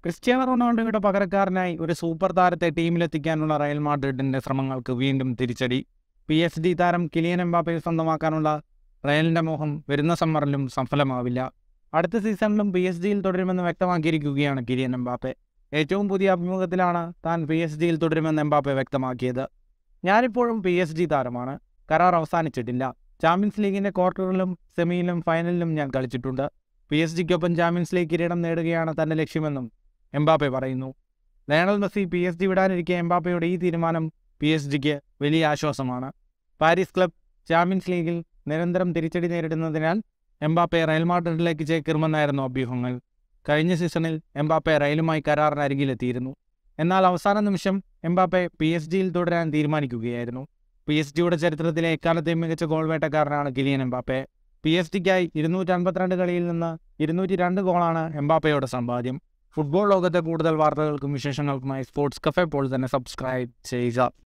Cristiano റൊണാൾഡോയുടെ പകരക്കാരനായി ഒരു സൂപ്പർ താരത്തെ ടീമിലെത്തിക്കാനുള്ള റയൽ മാഡ്രിഡിന്റെ ശ്രമങ്ങൾക്ക് വീണ്ടും തിരിച്ചടി പി എസ് ഡി താരം കിലിയൻ എംബാപ്പയെ സ്വന്തമാക്കാനുള്ള റയലിന്റെ മോഹം വരുന്ന സമ്മറിലും സഫലമാവില്ല അടുത്ത സീസണിലും പി എസ് ഡിയിൽ തുടരുമെന്ന് വ്യക്തമാക്കിയിരിക്കുകയാണ് കിലിയൻ എംബാപ്പെ ഏറ്റവും പുതിയ അഭിമുഖത്തിലാണ് താൻ പി എസ് ഡിയിൽ തുടരുമെന്ന് എംബാപ്പെ വ്യക്തമാക്കിയത് ഞാനിപ്പോഴും പി എസ് ഡി താരമാണ് കരാർ അവസാനിച്ചിട്ടില്ല ചാമ്പ്യൻസ് ലീഗിന്റെ ക്വാർട്ടറിലും സെമിയിലും ഫൈനലിലും ഞാൻ കളിച്ചിട്ടുണ്ട് പി എസ് ഡിക്കൊപ്പം ചാമ്പ്യൻസ് ലീഗ് കിരീടം നേടുകയാണ് തന്റെ ലക്ഷ്യമെന്നും എംബാപ്പെ പറയുന്നു Lionel Messi P S G വിടാനിരിക്കെ എംബാപ്പയുടെ ഈ തീരുമാനം പി എസ് ഡിക്ക് വലിയ ആശ്വാസമാണ് പാരീസ് ക്ലബ് ചാമ്പ്യൻസ് ലീഗിൽ നിരന്തരം തിരിച്ചടി നേരിടുന്നതിനാൽ എംബാപ്പെ റയൽ മാഡ്രിഡിലേക്ക് ചേക്കേറുമെന്നായിരുന്നു അഭ്യൂഹങ്ങൾ കഴിഞ്ഞ സീസണിൽ എംബാപ്പെ റയലുമായി കരാറിനരികിലെത്തിയിരുന്നു എന്നാൽ അവസാന നിമിഷം എംബാപ്പെ പി എസ് ഡിയിൽ തുടരാൻ തീരുമാനിക്കുകയായിരുന്നു പി എസ് ഡിയുടെ ചരിത്രത്തിലെ എക്കാലത്തെയും മികച്ച ഗോൾ വേട്ടക്കാരനാണ് കിലിയൻ എംബാപ്പെ പി എസ് ഡിക്കായി ഇരുന്നൂറ്റി അൻപത്തിരണ്ട് കളിയിൽ നിന്ന് ഇരുന്നൂറ്റി രണ്ട് ഗോളാണ് എംബാപ്പയുടെ സമ്പാദ്യം ഫുട്ബോൾ ലോകത്തെ കൂടുതൽ വാർത്തകൾക്കും വിശേഷങ്ങൾക്കുമായി സ്പോർട്സ് കഫേ പോൾ തന്നെ സബ്സ്ക്രൈബ് ചെയ്യുക